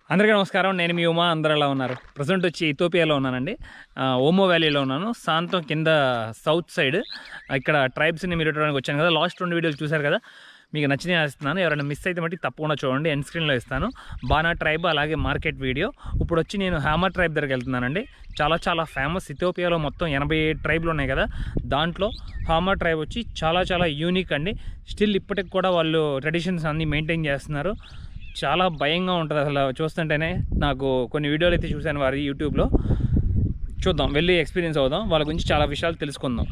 అందరికీ నమస్కారం నేను మీ ఉమా అందరూ ఎలా ఉన్నారు ప్రజెంట్ వచ్చి ఇథోపియాలో ఉన్నానండి ఆ, ఓమో వ్యాలీలో ఉన్నాను సాంతం కింద సౌత్ సైడ్ ఇక్కడ ట్రైబ్స్ని మీరు ఇవ్వడానికి వచ్చాను కదా లాస్ట్ రెండు వీడియోలు చూశారు కదా మీకు నచ్చిన ఇస్తున్నాను ఎవరైనా మిస్ అయితే మట్టి తప్పకుండా చూడండి ఎండ్ స్క్రీన్లో ఇస్తాను బానా ట్రైబ్ అలాగే మార్కెట్ వీడియో ఇప్పుడు వచ్చి నేను హ్యామర్ ట్రైబ్ దగ్గరికి వెళ్తున్నానండి చాలా చాలా ఫేమస్ ఇథోపియాలో మొత్తం ఎనభై ట్రైబ్లు ఉన్నాయి కదా దాంట్లో హామర్ ట్రైబ్ వచ్చి చాలా చాలా యూనిక్ అండి స్టిల్ ఇప్పటికి కూడా వాళ్ళు ట్రెడిషన్స్ అన్నీ మెయింటైన్ చేస్తున్నారు చాలా భయంగా ఉంటుంది అసలు చూస్తుంటేనే నాకు కొన్ని వీడియోలు అయితే చూశాను వారి యూట్యూబ్లో చూద్దాం వెళ్ళి ఎక్స్పీరియన్స్ అవుదాం వాళ్ళ గురించి చాలా విషయాలు తెలుసుకుందాం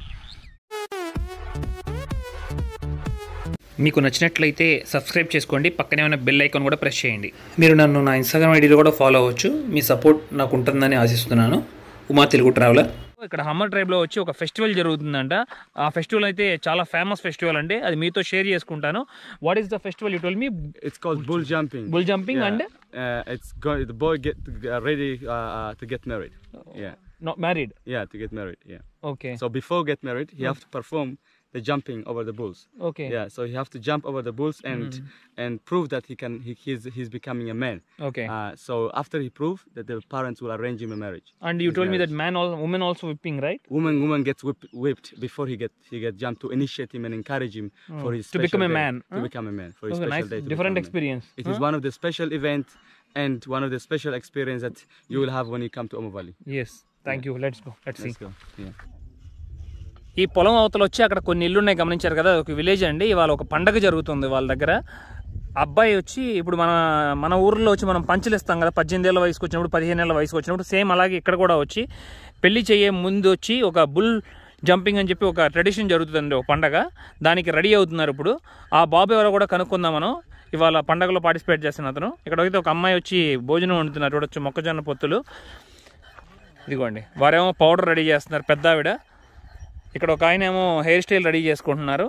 మీకు నచ్చినట్లయితే సబ్స్క్రైబ్ చేసుకోండి పక్కనే ఉన్న బెల్ ఐకాన్ కూడా ప్రెస్ చేయండి మీరు నన్ను నా ఇన్స్టాగ్రామ్ ఐడీలో కూడా ఫాలో అవ్వచ్చు మీ సపోర్ట్ నాకు ఉంటుందని ఆశిస్తున్నాను ఉమా తెలుగు ట్రావెలర్ ఇక్కడ హమ్మర్ ట్రైబ్లో వచ్చి ఒక ఫెస్టివల్ జరుగుతుందంట ఆ ఫెస్టివల్ అయితే చాలా ఫేమస్ ఫెస్టివల్ అండి అది మీతో షేర్ చేసుకుంటాను what is the festival you tell me It's called bull jumping. Bull jumping Yeah. And Uh, it's go- the boy get uh, ready uh, uh, to get married. Yeah, married yeah, to get married. Yeah. Okay So before get married, he have to perform the jumping over the bulls. Okay Yeah. So he have to jump over the bulls and and prove that he can. He, he's he's becoming a man. Okay Uh, so after he prove that the parents will arrange him a marriage. And you his told me that marriage. man, all women also whipping, right? Woman woman gets whip, whipped before he get he get jumped to initiate him and encourage him for his To become special a day, man, To huh? become a man for his Okay, special nice, day. to different become a man. experience. It is one of the special events and one of the special experience that you will have when you come to Omo Valley. Yes. Thank you. Let's go. Let's see. Let's go. Yeah. ఈ పొలం అవతల వచ్చి అక్కడ కొన్ని ఇల్లు ఉన్నాయి గమనించారు కదా ఒక విలేజ్ అండి ఇవాళ ఒక పండగ జరుగుతుంది వాళ్ళ దగ్గర అబ్బాయి వచ్చి ఇప్పుడు మన మన ఊర్లో వచ్చి మనం పంచులు ఇస్తాం కదా పద్దెనిమిది ఏళ్ళ వయసుకు వచ్చినప్పుడు పదిహేను ఏళ్ళ వయసుకు వచ్చినప్పుడు సేమ్ అలాగే ఇక్కడ కూడా వచ్చి పెళ్లి చేయే ముందు వచ్చి ఒక బుల్ జంపింగ్ అని చెప్పి ఒక ట్రెడిషన్ జరుగుతుందండి ఒక పండగ దానికి రెడీ అవుతున్నారు ఇప్పుడు ఆ బాబు ఎవరో కూడా కనుక్కుందాం మనం ఇవాళ పండగలో పార్టిసిపేట్ చేస్తున్న అతను ఇక్కడ అయితే ఒక అమ్మాయి వచ్చి భోజనం వండుతున్నారు చూడొచ్చు మొక్కజొన్న పొత్తులు ఇదిగోండి వారేమో పౌడర్ రెడీ చేస్తున్నారు పెద్ద ఆవిడ ఇక్కడ ఒక ఆయన ఏమో హెయిర్ స్టైల్ రెడీ చేసుకుంటున్నారు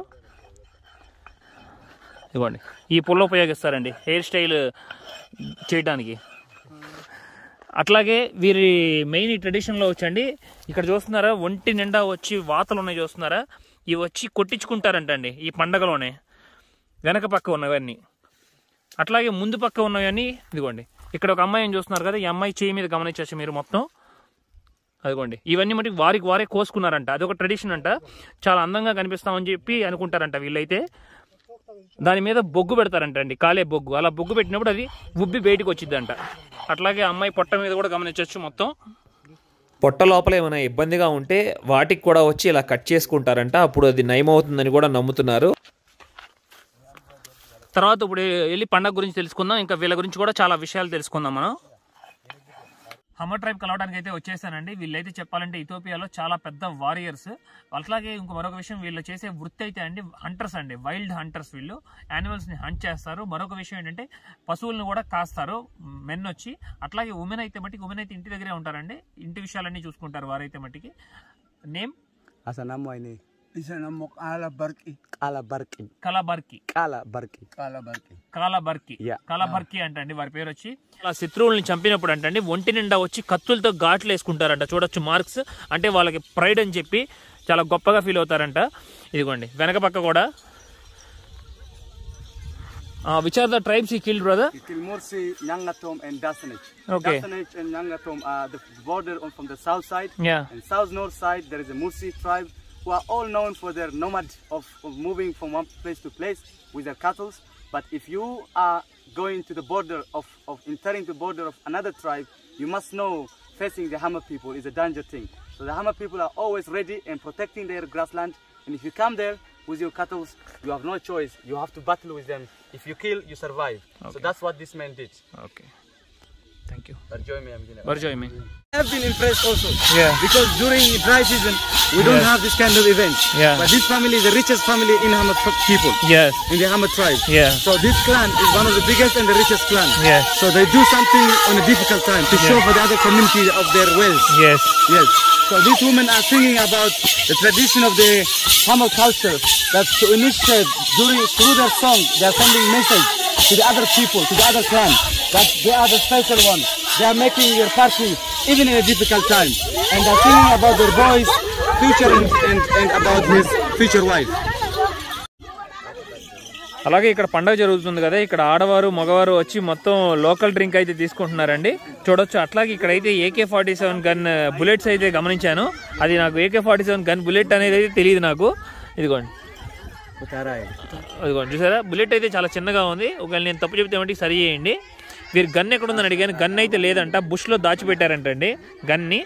ఇవ్వండి ఈ పుల్ల ఉపయోగిస్తారండి హెయిర్ స్టైల్ చేయడానికి అట్లాగే వీరి మెయిన్ ఈ ట్రెడిషన్లో వచ్చండి ఇక్కడ చూస్తున్నారా ఒంటి నిండా వచ్చి వాతలు ఉన్నాయి చూస్తున్నారా ఇవి వచ్చి కొట్టించుకుంటారంటండి ఈ పండగలోనే వెనక పక్క ఉన్నవన్నీ అట్లాగే ముందు పక్క ఉన్నవన్నీ ఇదిగోండి ఇక్కడ ఒక అమ్మాయిని చూస్తున్నారు కదా ఈ అమ్మాయి చేయి మీద గమనించవచ్చు మీరు మొత్తం అదిగోండి ఇవన్నీ మటుకు వారికి వారే కోసుకున్నారంట అదొక ట్రెడిషన్ అంట చాలా అందంగా కనిపిస్తామని చెప్పి అనుకుంటారంట వీళ్ళైతే దాని మీద బొగ్గు పెడతారంట అండి కాలే బొగ్గు అలా బొగ్గు పెట్టినప్పుడు అది ఉబ్బి బయటకు వచ్చిందంట అట్లాగే అమ్మాయి పొట్ట మీద కూడా గమనించవచ్చు మొత్తం పొట్ట లోపల ఏమైనా ఇబ్బందిగా ఉంటే వాటికి కూడా వచ్చి ఇలా కట్ చేసుకుంటారంట అప్పుడు అది నయమవుతుందని కూడా నమ్ముతున్నారు తర్వాత ఇప్పుడు వెళ్ళి పండగ గురించి తెలుసుకుందాం ఇంకా వీళ్ళ గురించి కూడా చాలా విషయాలు తెలుసుకుందాం మనం హమ్మర్ ట్రైబ్ కలవడానికి అయితే వచ్చేసానండి వీళ్ళైతే చెప్పాలంటే ఇథోపియాలో చాలా పెద్ద వారియర్స్ అట్లాగే ఇంకో మరొక విషయం వీళ్ళు చేసే వృత్తి అయితే అండి హంటర్స్ అండి వైల్డ్ హంటర్స్ వీళ్ళు యానిమల్స్ ని హంట్ చేస్తారు మరొక విషయం ఏంటంటే పశువులను కూడా కాస్తారు మెన్ వచ్చి అట్లాగే ఉమెన్ అయితే మట్టికి ఉమెన్ అయితే ఇంటి దగ్గరే ఉంటారండి ఇంటి విషయాలన్నీ చూసుకుంటారు వారైతే మట్టికి name Asa namo ini? Isa na mo kala barki. Kala Barki. Kala Barki Kala Barki. Kala barki. Kala Barki Yeah. Kala Barki అంటండి వారి పేరు వచ్చి అలా శత్రువుల్ని చంపినప్పుడు అంటండి ఒంటి నిండా వచ్చి కత్తులతో ఘాట్లు వేసుకుంటారంట చూడొచ్చు మార్క్స్ అంటే వాళ్ళకి ప్రైడ్ అని చెప్పి చాలా గొప్పగా ఫీల్ అవుతారంట ఇదిగోండి వెనక పక్క కూడా విచ్ ఆర్ ద ట్రైబ్స్ ఈ killed brother Kilmursi, Nyangatom, and Dasanich. Okay. Dasanich and Nyangatom are the border on, from the south side. Yeah. And south north side, there is a Mursi tribe who are all known for their nomad of, of moving from one place to place with their cattle. But if you are going to the border of, of entering the border of another tribe, you must know facing the Hammer people is a danger thing. So the Hammer people are always ready and protecting their grassland. And if you come there with your cattle, you have no choice. You have to battle with them. If you kill, you survive. So that's what this man did. Okay thank you Enjoy me, I'm gonna- పరిచయం మీ I've been impressed also. Yeah. Because during dry season, we don't have this kind of event. Yeah. But this family is the richest family in Hamad people, yes in the Hamad tribe. Yeah. So this clan is one of the biggest and the richest clan. Yeah. So they do something on a difficult time to show for the other community of their wealth. Yes Yes. So these women are singing about the tradition of the Hamad culture. That's to initiate during through their song, they are sending message to the other people, to the other clan. That they are the special ones. They are making their party even in a difficult time. And they're singing about their boys' future and, and, and about his future wife. అలాగే ఇక్కడ పండగ జరుగుతుంది కదా ఇక్కడ ఆడవారు మగవారు వచ్చి మొత్తం లోకల్ డ్రింక్ అయితే తీసుకుంటున్నారండి చూడొచ్చు అట్లాగే ఇక్కడ అయితే AK forty seven gun bullets అయితే గమనించాను అది నాకు AK forty seven gun bullet అనేది అయితే తెలియదు నాకు ఇదిగోండి అదిగోండి చూసారా బుల్లెట్ అయితే చాలా చిన్నగా ఉంది ఒకవేళ నేను తప్పు చెప్తే ఏమంటే సరి చేయండి వీరు గన్ ఎక్కడ ఉందని అడిగాను గన్ అయితే లేదంట బుష్లో దాచిపెట్టారంటండి గన్ని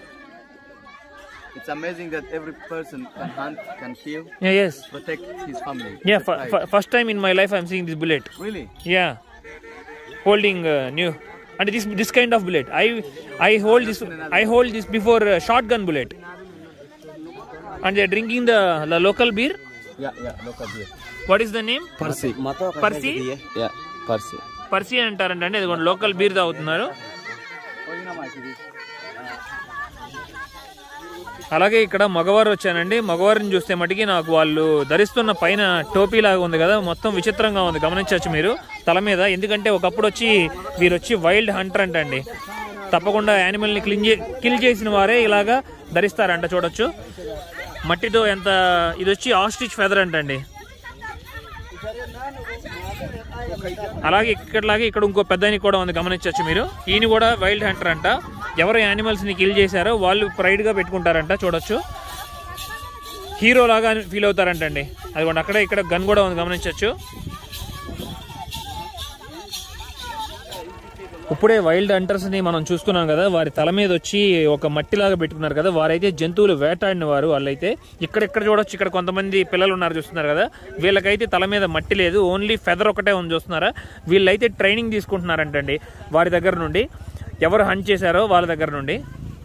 It's amazing that every person can hunt, can kill, yes protect his family. Yeah That's right. First time in my life I'm seeing this bullet Really? Yeah, holding uh, new and this this kind of bullet. I I hold this I hold this before uh, shotgun bullet. And they're drinking the the local beer. Yeah, yeah, local beer. What is the name? Percy. Percy. Yeah, Percy. Percy అంటారంటే అది local beer తాగుతున్నారు అలాగే ఇక్కడ మగవారు వచ్చానండి మగవారిని చూస్తే మటుకి నాకు వాళ్ళు ధరిస్తున్న పైన టోపీ లాగా ఉంది కదా మొత్తం విచిత్రంగా ఉంది గమనించవచ్చు మీరు తల మీద ఎందుకంటే ఒకప్పుడు వచ్చి వీరు వచ్చి వైల్డ్ హంటర్ అంటండి తప్పకుండా యానిమల్ని క్లీన్ చే కిల్ చేసిన వారే ఇలాగా ధరిస్తారంట చూడొచ్చు మట్టితో ఎంత ఇది వచ్చి ఆస్ట్రిచ్ ఫెదర్ అంటండి అలాగే ఇక్కడలాగే ఇక్కడ ఇంకో పెద్ద కూడా ఉంది గమనించవచ్చు మీరు ఈయన కూడా వైల్డ్ హంటర్ అంట ఎవరు యానిమల్స్ ని కిల్ చేశారో వాళ్ళు ప్రైడ్ గా పెట్టుకుంటారంట చూడొచ్చు హీరో లాగా ఫీల్ అవుతారంటండి అదిగోండి అక్కడ ఇక్కడ గన్ కూడా ఉంది గమనించవచ్చు ఇప్పుడే వైల్డ్ హంటర్స్ ని మనం చూసుకున్నాం కదా వారి తల మీద వచ్చి ఒక మట్టిలాగా పెట్టుకున్నారు కదా వారైతే జంతువులు వేటాడిన వారు వాళ్ళైతే ఇక్కడెక్కడ చూడొచ్చు ఇక్కడ కొంతమంది పిల్లలు ఉన్నారు చూస్తున్నారు కదా వీళ్ళకైతే తల మీద మట్టి లేదు ఓన్లీ ఫెదర్ ఒకటే ఉంది చూస్తున్నారా వీళ్ళైతే ట్రైనింగ్ తీసుకుంటున్నారంటండి వారి దగ్గర నుండి ఎవరు హంట్ చేశారో వాళ్ళ దగ్గర నుండి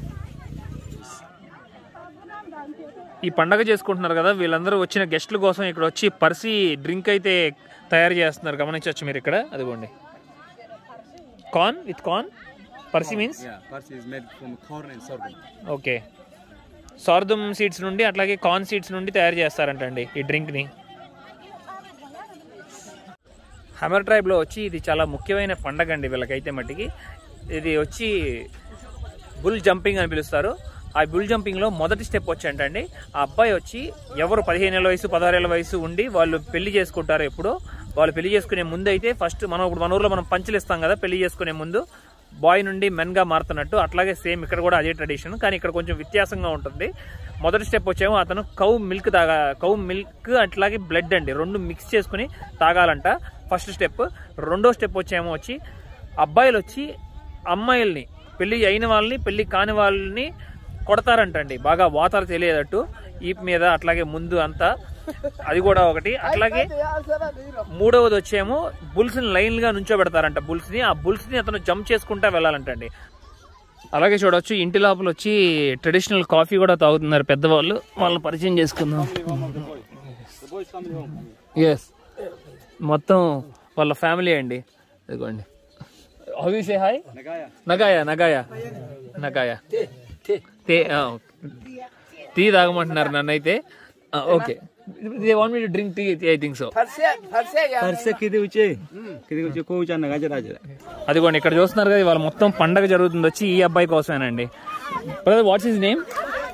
ఈ పండగ చేసుకుంటున్నారు కదా వీళ్ళందరూ వచ్చిన గెస్టుల కోసం ఇక్కడ వచ్చి పర్సి డ్రింక్ అయితే తయారు చేస్తున్నారు గమనించవచ్చు మీరు ఇక్కడ అదిగోండి corn with corn Percy means Yeah, Percy is made from corn and sorghum. Okay sorghum seeds నుండి అట్లాగే కార్న్ సీడ్స్ నుండి తయారు చేస్తారంటండి ఈ డ్రింక్ని హమర్ ట్రైబ్లో వచ్చి ఇది చాలా ముఖ్యమైన పండగ అండి వీళ్ళకైతే మట్టికి ఇది వచ్చి బుల్ జంపింగ్ అని పిలుస్తారు ఆ బుల్ జంపింగ్లో మొదటి స్టెప్ వచ్చి ఏంటండి ఆ అబ్బాయి వచ్చి ఎవరు పదిహేను ఏళ్ళ వయసు పదహారేళ్ళ వయసు ఉండి వాళ్ళు పెళ్లి చేసుకుంటారు ఎప్పుడో వాళ్ళు పెళ్లి చేసుకునే ముందు అయితే ఫస్ట్ మనం ఇప్పుడు మన ఊర్లో మనం పంచులు ఇస్తాం కదా పెళ్లి చేసుకునే ముందు బాయ్ నుండి మెన్ గా మారుతున్నట్టు అట్లాగే సేమ్ ఇక్కడ కూడా అదే ట్రెడిషన్ కానీ ఇక్కడ కొంచెం వ్యత్యాసంగా ఉంటుంది మొదటి స్టెప్ వచ్చేమో అతను కౌ మిల్క్ తాగా కౌ మిల్క్ అట్లాగే బ్లడ్ అండి రెండు మిక్స్ చేసుకుని తాగాలంట ఫస్ట్ స్టెప్ రెండో స్టెప్ వచ్చేమో వచ్చి అబ్బాయిలు వచ్చి అమ్మాయిల్ని పెళ్లి అయిన వాళ్ళని పెళ్లి కాని వాళ్ళని కొడతారంటండి బాగా వాతాలు తెలియదట్టు ఈ మీద అట్లాగే ముందు అంతా అది కూడా ఒకటి అట్లాగే మూడవది వచ్చేమో బుల్స్ ని లైన్ గా నుంచోబెడతారంట బుల్స్ ని ఆ బుల్స్ ని అతను జంప్ చేసుకుంటా వెళ్ళాలంటండి అలాగే చూడొచ్చు ఇంటి లోపల వచ్చి ట్రెడిషనల్ కాఫీ కూడా తాగుతున్నారు పెద్దవాళ్ళు వాళ్ళని పరిచయం చేసుకుందాం ఎస్ మొత్తం వాళ్ళ ఫ్యామిలీ అండి ఇదిగోండి how say hi Nagaya. Nagaya Nagaya Nagaya తే ఆ, ఓకే. టీ తాగమంటున్నారు నన్ను అయితే okay they want me to drink tea I think so Percy kidi uche. Kidi uche ko uche nagaja raja. అదిగోండి ఇక్కడ చూస్తున్నారు కదా ఇవాళ మొత్తం పండగ జరుగుతుంది వచ్చి ఈ అబ్బాయి కోసమేనండి brother what's his name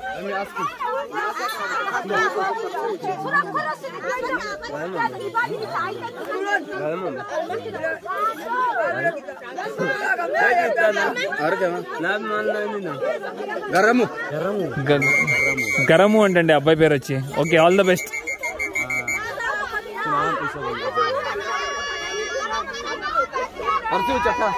Garamu. Garamu అంటండి అబ్బాయి పేరు వచ్చి okay all the best Percy uche ka.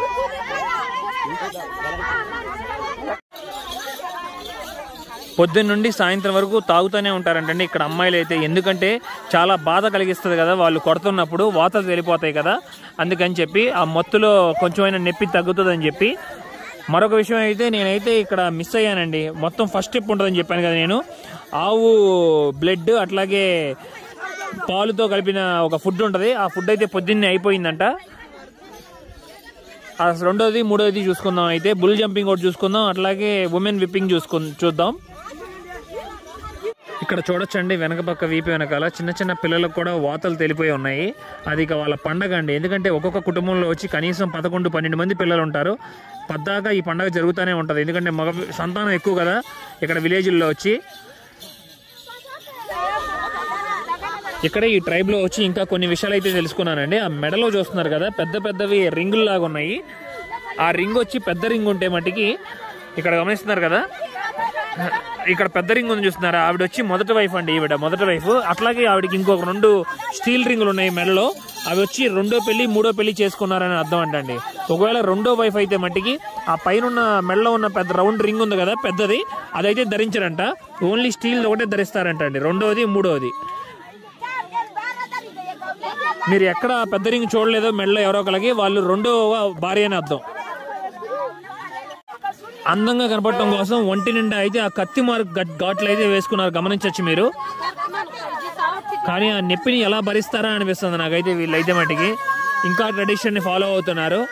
పొద్దున్న నుండి సాయంత్రం వరకు తాగుతూనే ఉంటారంటండి ఇక్కడ అమ్మాయిలు అయితే ఎందుకంటే చాలా బాధ కలిగిస్తుంది కదా వాళ్ళు కొడుతున్నప్పుడు వాతలు వెళ్ళిపోతాయి కదా అందుకని చెప్పి ఆ మత్తులో కొంచెమైనా నొప్పి తగ్గుతుందని చెప్పి మరొక విషయం అయితే నేనైతే ఇక్కడ మిస్ అయ్యానండి మొత్తం ఫస్ట్ స్టెప్ ఉంటుందని చెప్పాను కదా నేను ఆవు బ్లడ్ అట్లాగే పాలుతో కలిపిన ఒక ఫుడ్ ఉంటుంది ఆ ఫుడ్ అయితే పొద్దున్నే అయిపోయిందంట ఆ రెండోది మూడోది చూసుకుందాం అయితే బుల్ జంపింగ్ ఒకటి చూసుకుందాం అట్లాగే ఉమెన్ విప్పింగ్ చూసుకు చూద్దాం ఇక్కడ చూడొచ్చండి వెనక పక్క వీపి వెనకాల చిన్న చిన్న పిల్లలకు కూడా వాతలు తెలిపోయి ఉన్నాయి అది ఇక వాళ్ళ పండగ అండి ఎందుకంటే ఒక్కొక్క కుటుంబంలో వచ్చి కనీసం పదకొండు పన్నెండు మంది పిల్లలు ఉంటారు పద్దాకా ఈ పండగ జరుగుతూనే ఉంటుంది ఎందుకంటే మగ సంతానం ఎక్కువ కదా ఇక్కడ విలేజ్ల్లో వచ్చి ఇక్కడ ఈ ట్రైబ్ లో వచ్చి ఇంకా కొన్ని విషయాలు అయితే తెలుసుకున్నానండి ఆ మెడలో చూస్తున్నారు కదా పెద్ద పెద్దవి రింగులు లాగా ఉన్నాయి ఆ రింగ్ వచ్చి పెద్ద రింగ్ ఉంటే మట్టికి ఇక్కడ గమనిస్తున్నారు కదా ఇక్కడ పెద్ద రింగ్ ఉంది చూస్తున్నారు ఆవిడ వచ్చి మొదటి వైఫ్ అండి ఈవిడ మొదటి వైఫ్ అట్లాగే ఆవిడకి ఇంకొక రెండు స్టీల్ రింగులు ఉన్నాయి మెడలో అవి వచ్చి రెండో పెళ్లి మూడో పెళ్లి చేసుకున్నారని అర్థం అంటండి ఒకవేళ రెండో వైఫ్ అయితే మట్టికి ఆ పైన ఉన్న మెడలో ఉన్న పెద్ద రౌండ్ రింగ్ ఉంది కదా పెద్దది అదైతే ధరించరంట ఓన్లీ స్టీల్ ఒకటే ధరిస్తారంట అండి రెండోది మూడోది మీరు ఎక్కడ పెద్ద రింగ్ చూడలేదో మెడలో ఎవరో ఒకరికి వాళ్ళు రెండో భార్య అని అర్థం అందంగా కనపడటం కోసం ఒంటి నిండా అయితే ఆ కత్తి మార్క్ గట్- ఘాట్లు అయితే వేసుకున్నారు గమనించవచ్చు మీరు కానీ ఆ నొప్పిని ఎలా భరిస్తారా అనిపిస్తుంది నాకైతే వీళ్ళైతే మట్టికి ఇంకా ట్రెడిషన్ ని ఫాలో అవుతున్నారు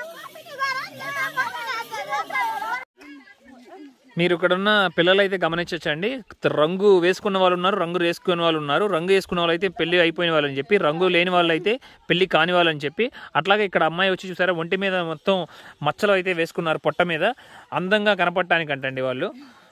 మీరు ఇక్కడ ఉన్న పిల్లలు అయితే గమనించచ్చండి రంగు వేసుకున్న వాళ్ళు ఉన్నారు రంగు వేసుకునే వాళ్ళు ఉన్నారు రంగు వేసుకున్న వాళ్ళు అయితే పెళ్లి అయిపోయిన వాళ్ళని చెప్పి రంగు లేని వాళ్ళు అయితే పెళ్లి కాని వాళ్ళని చెప్పి అట్లాగే ఇక్కడ అమ్మాయి వచ్చి చూసారా ఒంటి మీద మొత్తం మచ్చలు అయితే వేసుకున్నారు పొట్ట మీద అందంగా కనపడటానికి అంటండి వాళ్ళు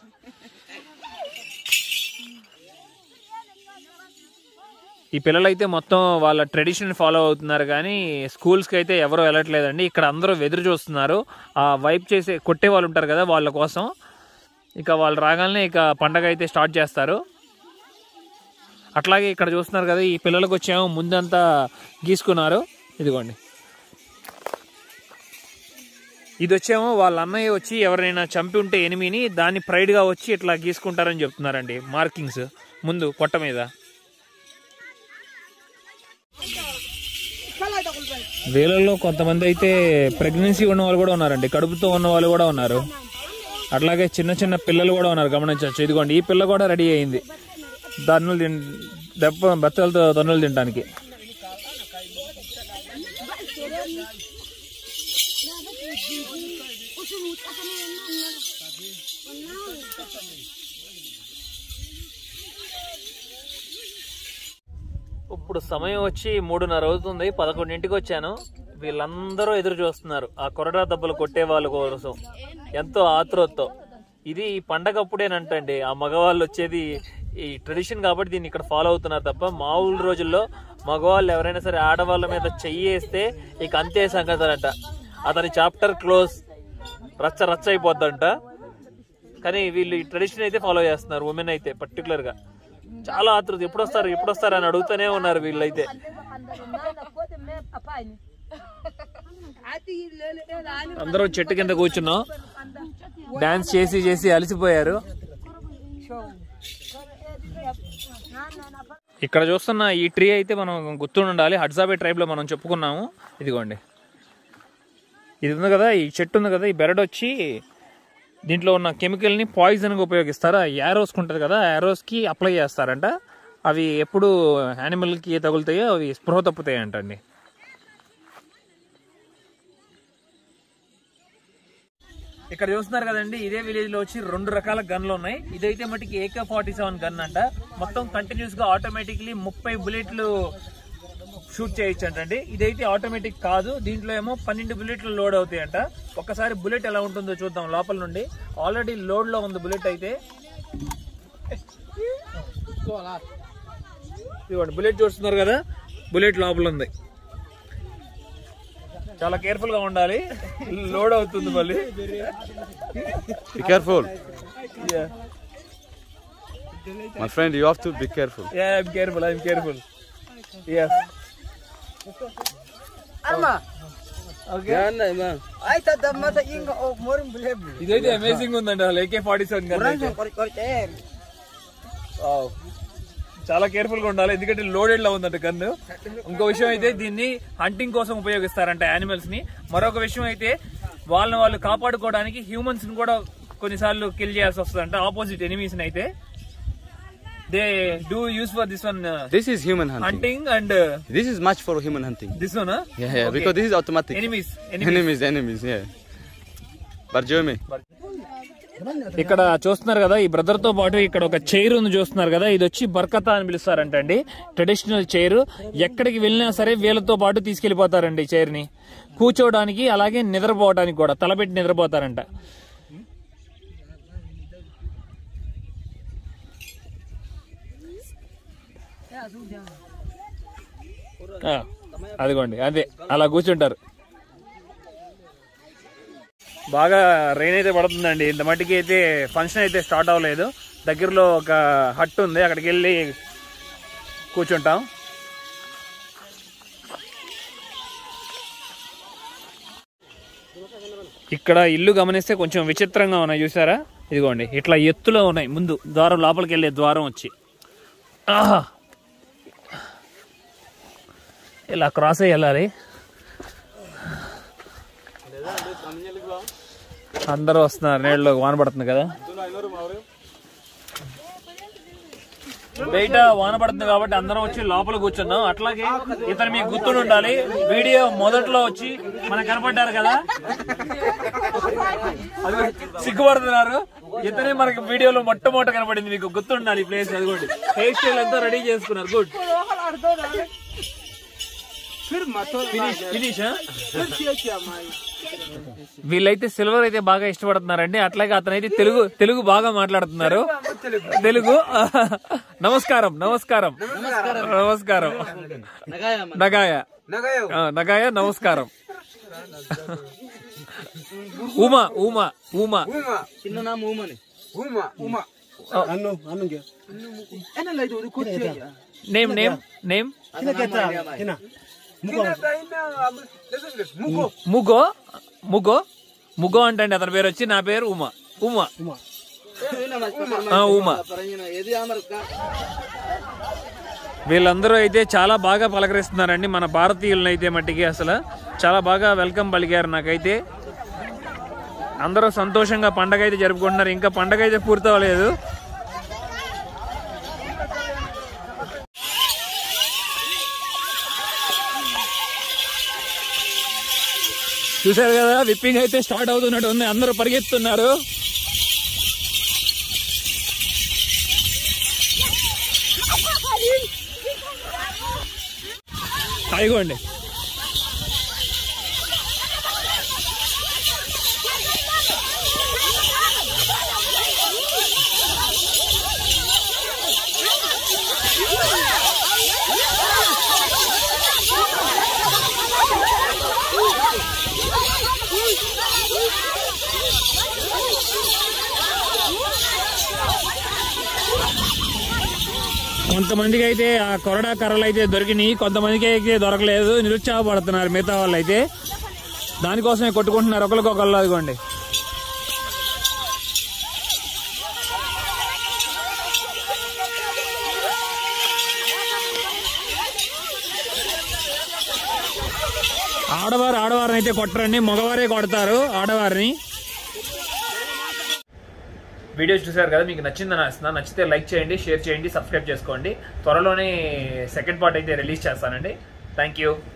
ఈ పిల్లలైతే మొత్తం వాళ్ళ ట్రెడిషన్ ఫాలో అవుతున్నారు కానీ స్కూల్స్కి అయితే ఎవరు వెళ్ళట్లేదండి ఇక్కడ అందరూ ఎదురు చూస్తున్నారు ఆ వైప్ చేసే కొట్టే వాళ్ళు ఉంటారు కదా వాళ్ళ కోసం ఇక వాళ్ళు రాగానే ఇక పండగ అయితే స్టార్ట్ చేస్తారు అట్లాగే ఇక్కడ చూస్తున్నారు కదా ఈ పిల్లలకు వచ్చేమో ముందంతా గీసుకున్నారు ఇదిగోండి ఇది వచ్చేమో వాళ్ళ అన్నయ్య వచ్చి ఎవరైనా చంపి ఉంటే ఎనిమిని దాన్ని ప్రైడ్గా వచ్చి ఇట్లా గీసుకుంటారని చెప్తున్నారండి మార్కింగ్స్ ముందు పొట్ట మీద వీళ్ళల్లో కొంతమంది అయితే ప్రెగ్నెన్సీ ఉన్న వాళ్ళు కూడా ఉన్నారండి కడుపుతో ఉన్న వాళ్ళు కూడా ఉన్నారు అట్లాగే చిన్న చిన్న పిల్లలు కూడా ఉన్నారు గమనించవచ్చు ఇదిగోండి ఈ పిల్ల కూడా రెడీ అయింది దన్నులు తిన్ దెబ్బ బత్తలతో దన్నులు తినడానికి ఇప్పుడు సమయం వచ్చి మూడున్నర అవుతుంది పదకొండింటికి వచ్చాను వీళ్ళందరూ ఎదురు చూస్తున్నారు ఆ కొరడా దెబ్బలు కొట్టే వాళ్ళ కోసం ఎంతో ఆతృతతో ఇది ఈ పండగ అప్పుడేనంటండి ఆ మగవాళ్ళు వచ్చేది ఈ ట్రెడిషన్ కాబట్టి దీన్ని ఇక్కడ ఫాలో అవుతున్నారు తప్ప మామూలు రోజుల్లో మగవాళ్ళు ఎవరైనా సరే ఆడవాళ్ళ మీద చెయ్యేస్తే ఇక అంతే సంగతంట అతని చాప్టర్ క్లోజ్ రచ్చ రచ్చ అయిపోద్దంట కానీ వీళ్ళు ఈ ట్రెడిషన్ అయితే ఫాలో చేస్తున్నారు ఉమెన్ అయితే పర్టికులర్ గా చాలా ఆతృత ఎప్పుడు వస్తారు ఎప్పుడు వస్తారు అని అడుగుతూనే ఉన్నారు వీళ్ళైతే అందరూ చెట్టు కింద కూర్చున్నాం డాన్స్ చేసి చేసి అలసిపోయారు ఇక్కడ చూస్తున్న ఈ ట్రీ అయితే మనం గుర్తుండి ఉండాలి హడ్జాబే ట్రైబ్ లో మనం చెప్పుకున్నాము ఇదిగోండి ఇది ఉంది కదా ఈ చెట్టు ఉంది కదా ఈ బెరడ్ వచ్చి దీంట్లో ఉన్న కెమికల్ని పాయిజన్గా ఉపయోగిస్తారు ఆ యారోస్కి ఉంటుంది కదా ఆ యారోస్కి అప్లై చేస్తారంట అవి ఎప్పుడు యానిమల్కి తగులుతాయో అవి స్పృహ తప్పుతాయి అంటండి ఇక్కడ చూస్తున్నారు కదండి ఇదే విలేజ్ లో వచ్చి రెండు రకాల గన్లు ఉన్నాయి ఇదైతే మటుకి ఏకే ఫార్టీ సెవెన్ గన్ అంట మొత్తం కంటిన్యూస్ గా ఆటోమేటిక్లీ ముప్పై బుల్లెట్లు షూట్ చేయొచ్చు అంటండి ఇదైతే ఆటోమేటిక్ కాదు దీంట్లో ఏమో పన్నెండు బుల్లెట్లు లోడ్ అవుతాయంట ఒక్కసారి బుల్లెట్ ఎలా ఉంటుందో చూద్దాం లోపల నుండి ఆల్రెడీ లోడ్ లో ఉంది బుల్లెట్ అయితే ఇదిగోండి బుల్లెట్ చూస్తున్నారు కదా బుల్లెట్ లోపల ఉంది చాలా కేర్ఫుల్ గా ఉండాలి లోడ్ అవుతుంది మళ్ళీ Be careful. Yeah. My friend, you have to be careful. Yeah, I'm careful. I'm careful. Yes. ఇదైతే అమేజింగ్ ఉందండి అసలు ఏకే ఫార్టీ సెవెన్ చాలా కేర్ఫుల్ గా ఉండాలి ఎందుకంటే లోడెడ్ లో ఉందంట గన్ను ఇంకో విషయం అయితే దీన్ని హంటింగ్ కోసం ఉపయోగిస్తారంట యానిమల్స్ ని మరొక విషయం అయితే వాళ్ళని వాళ్ళు కాపాడుకోవడానికి హ్యూమన్స్ ని కూడా కొన్నిసార్లు కిల్ చేయాల్సి వస్తుందంట ఆపోజిట్ ఎనిమీస్ ని అయితే they do use for this one This is human hunting. Hunting and This is much for human hunting. This one Yeah, yeah, because this is automatic. Enemies Enemies, enemies, yeah. Barjome. ఇక్కడ చూస్తున్నారు కదా ఈ brother తో పాటు ఇక్కడ ఒక chair ఉంది చూస్తున్నారు కదా ఇది వచ్చి బర్కతా అని పిలుస్తారంటండి ట్రెడిషనల్ చైర్ ఎక్కడికి వెళ్ళినా సరే వీళ్ళతో పాటు తీసుకెళ్లిపోతారండి ఈ చైర్ ని కూర్చోవడానికి అలాగే నిద్రపోవడానికి కూడా తలపెట్టి నిద్రపోతారంట ఆ, అదిగోండి అదే అలా కూర్చుంటారు బాగా రెయిన్ అయితే పడుతుందండి ఇంత మట్టికి అయితే ఫంక్షన్ అయితే స్టార్ట్ అవ్వలేదు దగ్గరలో ఒక హట్ ఉంది అక్కడికి వెళ్ళి కూర్చుంటాం ఇక్కడ ఇల్లు గమనిస్తే కొంచెం విచిత్రంగా ఉన్నాయి చూసారా ఇదిగోండి ఇట్లా ఎత్తులో ఉన్నాయి ముందు ద్వారం లోపలికి వెళ్ళే ద్వారం వచ్చి ఆహా ఇలా క్రాస్ అయ్యి వెళ్ళాలి అందరూ వస్తున్నారు నీళ్ళలో వాన పడుతుంది కదా బయట వాన పడుతుంది కాబట్టి అందరం వచ్చి లోపల కూర్చున్నాం అట్లాగే ఇతను మీకు గుర్తుండి ఉండాలి వీడియో మొదట్లో వచ్చి మనకు కనపడ్డారు కదా అది సిగ్గుపడుతున్నారు ఇతనే మనకి వీడియోలో మొట్టమొదట కనపడింది మీకు గుర్తుండాలి ఈ ప్లేస్ అదిగోండి హెయిర్ స్టైల్ అంతా రెడీ చేసుకున్నారు గుడ్ ఫినిష్ ఫినిష్ వీళ్ళైతే సిల్వర్ అయితే బాగా ఇష్టపడుతున్నారండి అట్లాగే అతనైతే తెలుగు తెలుగు బాగా మాట్లాడుతున్నారు తెలుగు నమస్కారం నమస్కారం నమస్కారం నగాయ ఆ, నగాయ నమస్కారం Uma Uma Uma name name name Mugo Mugo Mugo అంటే అతని పేరు వచ్చి నా పేరు ఉమా ఉమా ఆ, ఉమా వీళ్ళందరూ అయితే చాలా బాగా పలకరిస్తున్నారండి మన భారతీయులను అయితే మట్టికి అసలు చాలా బాగా వెల్కమ్ పలికారు నాకైతే అందరూ సంతోషంగా పండగ అయితే జరుపుకుంటున్నారు ఇంకా పండగ అయితే పూర్తి అవ్వలేదు చూసారు కదా విప్పింగ్ అయితే స్టార్ట్ అవుతున్నట్టు ఉంది అందరూ పరిగెత్తున్నారు అయిగోండి కొంతమందికి అయితే ఆ కొరడా కర్రలు అయితే దొరికినాయి కొంతమందికి అయితే దొరకలేదు నిరుత్సాహపడుతున్నారు మిగతా వాళ్ళు అయితే దానికోసమే కొట్టుకుంటున్నారు ఒకరికొకళ్ళు అదిగోండి ఆడవారు ఆడవారిని అయితే కొట్టరండి మగవారే కొడతారు ఆడవారిని వీడియోస్ చూసారు కదా మీకు నచ్చిందని ఆశిస్తున్నాను నచ్చితే లైక్ చేయండి షేర్ చేయండి సబ్స్క్రైబ్ చేసుకోండి త్వరలోనే సెకండ్ పార్ట్ అయితే రిలీజ్ చేస్తానండి థ్యాంక్ యూ